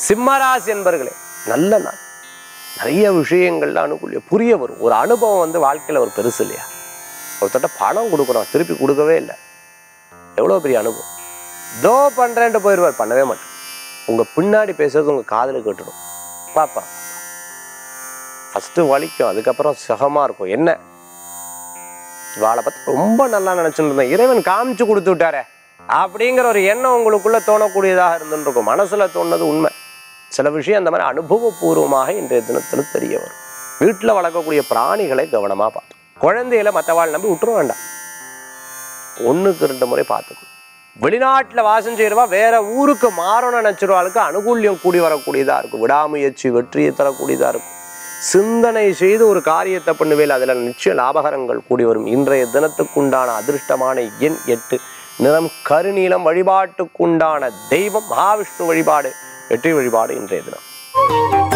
சிம்மராசி என்பர்களே நல்ல நாள் நிறைய விஷயங்கள்ல அனுகூலியம் புரிய வரும் ஒரு அனுபவம் வந்து வாழ்க்கையில ஒரு பெருசு இல்லையா ஒருத்தட்ட பணம் கொடுக்குறோம் திருப்பி கொடுக்கவே இல்லை எவ்வளோ பெரிய அனுபவம் தோ பண்றேன்ட்டு போயிடுவார் பண்ணவே மாட்டேன் உங்க பின்னாடி பேசுறது உங்க காதுல கேட்டுடும் பாப்பா ஃபர்ஸ்ட் வலிக்கும் அதுக்கப்புறம் சுகமா இருக்கும் என்ன இவாளை பத்தி ரொம்ப நல்லா நினைச்சுட்டு இருந்தேன் இறைவன் காமிச்சு கொடுத்து விட்டாரே அப்படிங்கிற ஒரு எண்ணம் உங்களுக்குள்ள தோணக்கூடியதாக இருந்துட்டு இருக்கும் மனசுல தோணுனது உண்மை சில விஷயம் அந்த மாதிரி அனுபவபூர்வமாக இன்றைய தினத்தில் தெரிய வரும் வீட்டில் வளர்க்கக்கூடிய பிராணிகளை கவனமா பார்த்து குழந்தைகளை மற்றவாள் நம்பி விட்டுற வேண்டாம் ஒண்ணுக்கு ரெண்டு முறை பார்த்துக்கணும் வெளிநாட்டில் வாசம் செய்கிறவா வேற ஊருக்கு மாறணும்னு நினைச்சிருவாளுக்கு அனுகூல்யம் கூடி வரக்கூடியதா இருக்கும் விடாமுயற்சி வெற்றியை தரக்கூடியதா இருக்கும் சிந்தனை செய்து ஒரு காரியத்தை பண்ணுவேல் அதில் நிச்சய லாபகரங்கள் கூடி வரும் இன்றைய தினத்துக்குண்டான அதிர்ஷ்டமான எண் எட்டு நிறம் கருநீலம் வழிபாட்டுக்குண்டான தெய்வம் மகாவிஷ்ணு வழிபாடு வெற்றி வழிபாடு இன்றைய தினம்